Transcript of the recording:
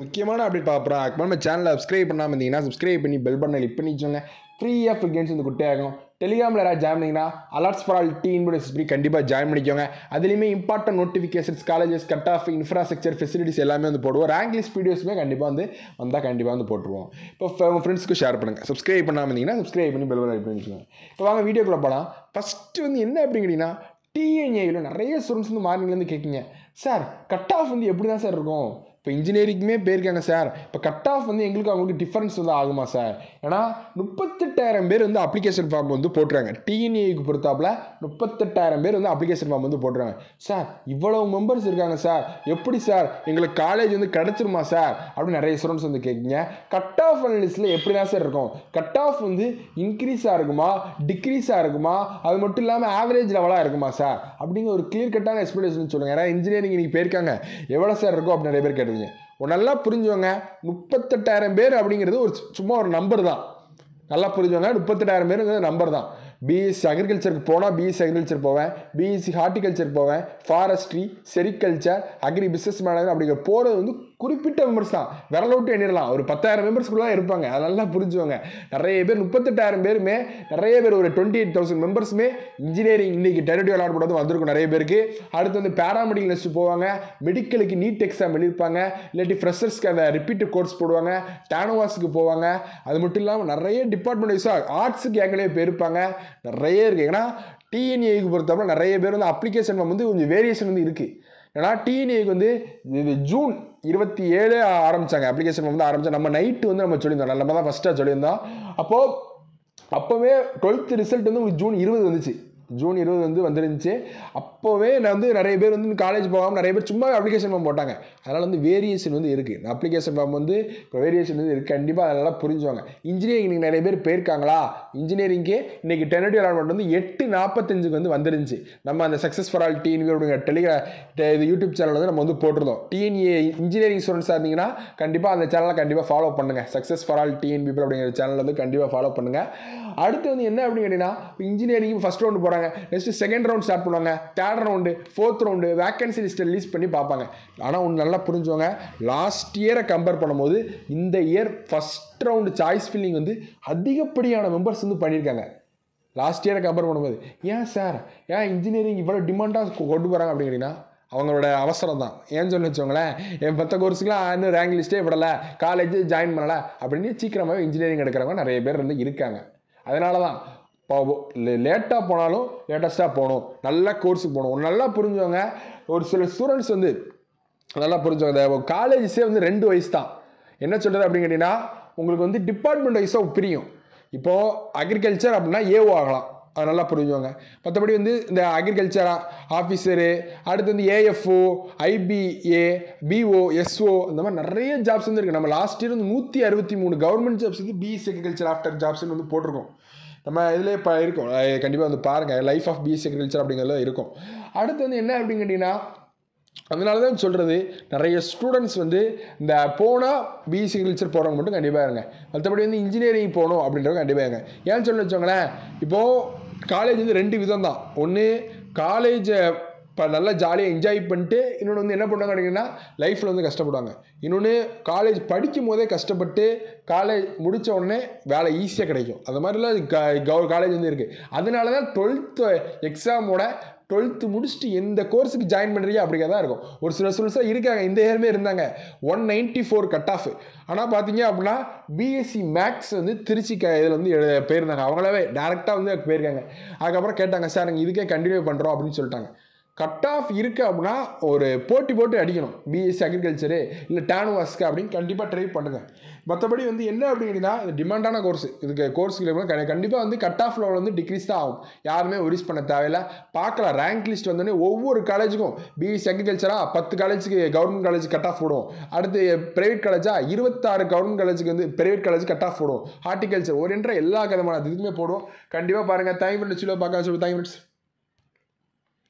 முக்கியமான அப்டேட் பார்க்குறோம் அதுக்கு நம்ம சேனலை சப்ஸ்கிரைப் பண்ணாமல் இருந்தீங்கன்னா சப்ஸ்கிரைப் பண்ணி பெல் பட்டனை கிளிக் பண்ணி வச்சோங்க ஃப்ரீயாக ஃபுல் கேம்ஸ் வந்து குட்டையாகும் டெலிகிராமில் யாராவது ஜாயின் பண்ணிங்கன்னா alerts for all TN SP கண்டிப்பாக ஜாயின் பண்ணிக்கோங்க அதுலேயுமே important notifications colleges cut off infrastructure facilities எல்லாமே வந்து போடுவோம் ரேங்க் லிஸ்ட் வீடியோஸுமே கண்டிப்பாக வந்து வந்தால் கண்டிப்பாக வந்து போட்டுருவோம் இப்போ ஃப- உங்கள் ஃப்ரெண்ட்ஸ்க்கு ஷேர் பண்ணுங்கள் சப்ஸ்கிரைப் பண்ணாமல் இருந்தீங்கன்னா சப்ஸ்கிரைப் பண்ணி பெல் பட்டன் பண்ணி வச்சுக்கோங்க இப்போ வாங்க வீடியோக்குள்ளே போகலாம் ஃபஸ்ட்டு வந்து என்ன அப்படிங்கிறீங்கன்னா டிஎன்ஏயில் நிறைய ஸ்டூடெண்ட்ஸ் வந்து மார்னிங்லேருந்து கேட்குங்க சார் கட் ஆஃப் வந்து எப்படி தான் சார் இருக்கும் இப்போ இன்ஜினியரிங்குமே போயிருக்காங்க சார் இப்போ கட் ஆஃப் வந்து எங்களுக்கு அவங்களுக்கு டிஃபரன்ஸ் வந்து ஆகுமா சார் ஏன்னா முப்பத்தெட்டாயிரம் பேர் வந்து அப்ளிகேஷன் ஃபார்ம் வந்து போட்டுறாங்க டிஎன்ஏக்கு பொறுத்தாப்புல முப்பத்தெட்டாயிரம் பேர் வந்து அப்ளிகேஷன் ஃபார்ம் வந்து போட்டுறாங்க சார் இவ்வளவு மெம்பர்ஸ் இருக்காங்க சார் எப்படி சார் எங்களுக்கு காலேஜ் வந்து கிடச்சிருமா சார் அப்படின்னு நிறைய ஸ்டூடெண்ட்ஸ் வந்து கேட்குங்க கட் ஆஃப் லிஸ்ட்டில் எப்படி தான் சார் இருக்கும் கட் ஆஃப் வந்து இன்க்ரீஸாக இருக்குமா டிக்ரீஸாக இருக்குமா அது மட்டும் இல்லாமல் ஆவரேஜ் லெவலாக இருக்குமா சார் அப்படிங்கிற ஒரு கிளியர் கட்டான எக்ஸ்பிளேஷன் சொல்லுங்கள் ஏன்னா இன்ஜினியரிங் இன்னைக்கு போயிருக்காங்க எவ்வளோ சார் இருக்கும் அப்படின்னு நிறைய பேர் கேட்டுருங்க ஒரு நல்லா புரிஞ்சுவங்க முப்பத்தெட்டாயிரம் பேர் அப்படிங்கிறது ஒரு சு- சும்மா ஒரு நம்பர் தான் நல்லா புரிஞ்சுவாங்க முப்பத்தெட்டாயிரம் பேருங்கிறது நம்பர் தான் பிஎஸ்சி அக்ரிகல்ச்சருக்கு போனால் பிஎஸ்சி அக்ரிகல்ச்சர் போவேன் பிஎஸ்சி ஹார்டிகல்ச்சர் போவேன் forestry sericulture agri business manager அப்படிங்கிற போகிறது வந்து குறிப்பிட்ட மெம்பர்ஸ் தான் விரல விட்டு எண்ணிடலாம் ஒரு பத்தாயிரம் மெம்பர்ஸ்க்குள்ள தான் இருப்பாங்க அது நல்லா புரிஞ்சுவாங்க நிறைய பேர் முப்பத்தெட்டாயிரம் பேருமே நிறைய பேர் ஒரு டுவெண்ட்டி எயிட் தௌசண்ட் மெம்பர்ஸுமே இன்ஜினியரிங் இன்னைக்கு டெரிட்டரி அலாட் பண்ணது வந்திருக்கும் நிறைய பேருக்கு அடுத்து வந்து பேராமெடிக்கல் லிஸ்ட் போவாங்க மெடிக்கலுக்கு நீட் எக்ஸாம் எழுதிருப்பாங்க இல்லாட்டி ஃப்ரெஷர்ஸ்க்கு அந்த ரிப்பீட் கோர்ஸ் போடுவாங்க டானோவாஸுக்கு போவாங்க அது மட்டும் இல்லாமல் நிறைய டிபார்ட்மெண்ட் வைஸாக ஆர்ட்ஸுக்கு ஏற்கனவே போயிருப்பாங்க நிறைய இருக்குது ஏன்னா டிஎன்ஏக்கு பொறுத்தவரை நிறைய பேர் வந்து அப்ளிகேஷன் வந்து கொஞ்சம் வேரியேஷன் வந்து இருக்குது ஏன்னா டிஎன்ஏக்கு வந்து இது ஜூன் இருபத்தி ஏழு ஆரம்பிச்சாங்க அப்ளிகேஷன் வந்து ஆரம்பிச்சா நம்ம நைட்டு வந்து நம்ம சொல்லியிருந்தோம் நம்ம தான் ஃபஸ்ட்டாக சொல்லியிருந்தோம் அப்போது அப்போவே டுவெல்த் ரிசல்ட் வந்து உங்களுக்கு ஜூன் இருபது வந்துச்சு ஜூன் இருபது வந்து வந்துருந்துச்சு அப்போவே நான் வந்து நிறைய பேர் வந்து காலேஜ் போகாமல் நிறைய பேர் சும்மா அப்ளிகேஷன் ஃபார்ம் போட்டாங்க அதனால் வந்து வேரியேஷன் வந்து இருக்குது அப்ளிகேஷன் ஃபார்ம் வந்து வேரியேஷன் வந்து இருக்குது கண்டிப்பாக அதெல்லாம் புரிஞ்சுவாங்க இன்ஜினியரிங் நிறைய பேர் போயிருக்காங்களா இன்ஜினியரிங்க்கு இன்னைக்கு டெனடி அலாட்மெண்ட் வந்து எட்டு நாற்பத்தஞ்சுக்கு வந்து வந்துருந்துச்சு நம்ம அந்த சக்ஸஸ் ஃபார் ஆல் டிஎன்வி அப்படிங்கிற டெலிகிரா இது யூடியூப் சேனல் வந்து நம்ம வந்து போட்டிருந்தோம் டிஎன்ஏ இன்ஜினியரிங் ஸ்டூடெண்ட்ஸாக இருந்தீங்கன்னா கண்டிப்பாக அந்த சேனலை கண்டிப்பாக ஃபாலோ பண்ணுங்கள் success for all TN people அப்படிங்கிற சேனல் வந்து கண்டிப்பாக ஃபாலோ பண்ணுங்கள் அடுத்து வந்து என்ன அப்படின்னு கேட்டிங்கன்னா இன்ஜினியரிங் ஃபஸ்ட் ரவுண்டு போகிறாங்க நெக்ஸ்ட் செகண்ட் ரவுண்ட் ஸ்டார்ட் பண்ணுவாங்க third round fourth round vacancy லிஸ்ட்டை ரிலீஸ் பண்ணி பார்ப்பாங்க ஆனால் ஒன்று நல்லா புரிஞ்சுவாங்க லாஸ்ட் இயரை கம்பேர் பண்ணும்போது இந்த year first round choice filling வந்து அதிகப்படியான மெம்பர்ஸ் வந்து பண்ணியிருக்காங்க லாஸ்ட் இயரை கம்பேர் பண்ணும்போது ஏன் சார் ஏன் இன்ஜினியரிங் இவ்வளோ டிமாண்டாக கொண்டு போகிறாங்க அப்படிங்கிறீங்கன்னா அவங்களோட அவசரம் தான் ஏன்னு சொல்லி வச்சோங்களேன் என் மற்ற கோர்ஸுக்குலாம் இன்னும் ரேங்க் லிஸ்ட்டே விடலை காலேஜ் ஜாயின் பண்ணலை அப்படின்னு சீக்கிரமாகவே இன்ஜினியரிங் எடுக்கிறவங்க நிறைய பேர் வந்து இருக்காங்க அதனால தான் இப்போ லேட்டாக போனாலும் லேட்டஸ்ட்டாக போகணும் நல்ல கோர்ஸுக்கு போகணும் ஒரு நல்லா புரிஞ்சவங்க ஒரு சில ஸ்டூடெண்ட்ஸ் வந்து நல்லா புரிஞ்சவங்க இந்த காலேஜஸே வந்து ரெண்டு வயசு தான் என்ன சொல்கிறது அப்படின்னு கேட்டிங்கன்னா உங்களுக்கு வந்து டிபார்ட்மெண்ட் வைஸாக பிரியும் இப்போது அக்ரிகல்ச்சர் அப்படின்னா ஏஓ ஆகலாம் அது நல்லா புரிஞ்சுவாங்க மற்றபடி வந்து இந்த அக்ரிகல்ச்சர் ஆஃபீஸரு அடுத்து வந்து ஏஎஃப்ஓ ஐபிஏ பிஓ எஸ்ஓ இந்த மாதிரி நிறைய ஜாப்ஸ் வந்து இருக்குது நம்ம லாஸ்ட் இயர் வந்து நூற்றி அறுபத்தி மூணு கவர்மெண்ட் ஜாப்ஸ் வந்து பிஎஸ்சி அக்ரிகல்ச்சர் ஆஃப்டர் ஜாப்ஸ்னு வந்து போட்டிருக்கோம் நம்ம இதில் இப்போ இருக்கும் கண்டிப்பாக வந்து பாருங்கள் லைஃப் ஆஃப் பிஎஸ்சி அக்ரிகல்ச்சர் அப்படிங்கிறதுல இருக்கும் அடுத்து வந்து என்ன அப்படின்னு கேட்டிங்கன்னா அதனால தான் சொல்கிறது நிறைய ஸ்டூடெண்ட்ஸ் வந்து இந்த போனால் பிஎஸ்சி அக்ரிகல்ச்சர் போகிறவங்க மட்டும் கண்டிப்பாக இருங்க மற்றபடி வந்து இன்ஜினியரிங் போகணும் அப்படின்றவங்க கண்டிப்பாக இருங்க ஏன்னு சொல்லி வச்சோங்களேன் இப்போது காலேஜ் வந்து ரெண்டு விதம் தான் ஒன்று காலேஜை இப்போ நல்லா ஜாலியாக என்ஜாய் பண்ணிட்டு இன்னொன்று வந்து என்ன பண்ணுவாங்க அப்படின்னா லைஃப்பில் வந்து கஷ்டப்படுவாங்க இன்னொன்று காலேஜ் படிக்கும் போதே கஷ்டப்பட்டு காலேஜ் முடித்த உடனே வேலை ஈஸியாக கிடைக்கும் அந்த மாதிரிலாம் காலேஜ் வந்து இருக்குது அதனால தான் டுவெல்த்து எக்ஸாமோட டுவெல்த்து முடிச்சுட்டு எந்த கோர்ஸுக்கு ஜாயின் பண்ணுறீங்க அப்படிங்கிறதா இருக்கும் ஒரு சில ஸ்டூடெண்ட்ஸாக இருக்காங்க இந்த இயருமே இருந்தாங்க one ninety four cut off ஆனால் பார்த்தீங்க அப்படின்னா பிஎஸ்சி மேக்ஸ் வந்து திருச்சி க இதில் வந்து எழுத போயிருந்தாங்க அவங்களாவே டேரெக்டாக வந்து போயிருக்காங்க அதுக்கப்புறம் கேட்டாங்க சார் நாங்கள் இதுக்கே கண்டினியூ பண்ணுறோம் அப்படின்னு சொல்லிட்டாங்க கட் ஆஃப் இருக்குது அப்படின்னா ஒரு போட்டி போட்டு அடிக்கணும் பிஎஸ்சி அக்ரிகல்ச்சரு இல்லை டேனுவாஸ்க்கு அப்படின்னு கண்டிப்பாக ட்ரை பண்ணுங்கள் மற்றபடி வந்து என்ன அப்படிங்கன்னா இது டிமாண்டான கோர்ஸ் இதுக்கு கோர்ஸுக்கு கண்டிப்பாக வந்து கட் ஆஃப் லெவல் வந்து டிக்ரீஸ் தான் ஆகும் யாருமே ஒரிஸ் பண்ண தேவையில்ல பார்க்கலாம் ரேங்க் லிஸ்ட் வந்தோடனே ஒவ்வொரு காலேஜுக்கும் பிஎஸ்சி அக்ரிகல்ச்சராக பத்து காலேஜுக்கு கவர்மெண்ட் காலேஜ் கட் ஆஃப் போடும் அடுத்து ப்ரைவேட் காலேஜா இருபத்தாறு கவர்மெண்ட் காலேஜுக்கு வந்து ப்ரைவேட் காலேஜ் கட் ஆஃப் போடும் ஹார்டிகல்ச்சர் ஒரு என்ற எல்லா விதமான இதுக்குமே போடும் கண்டிப்பாக பாருங்கள் தேங்க் ஃப்ரெண்ட்ஸ் பார்க்க சொல்லி தேங்க் ஃப்ரெண்ட்ஸ்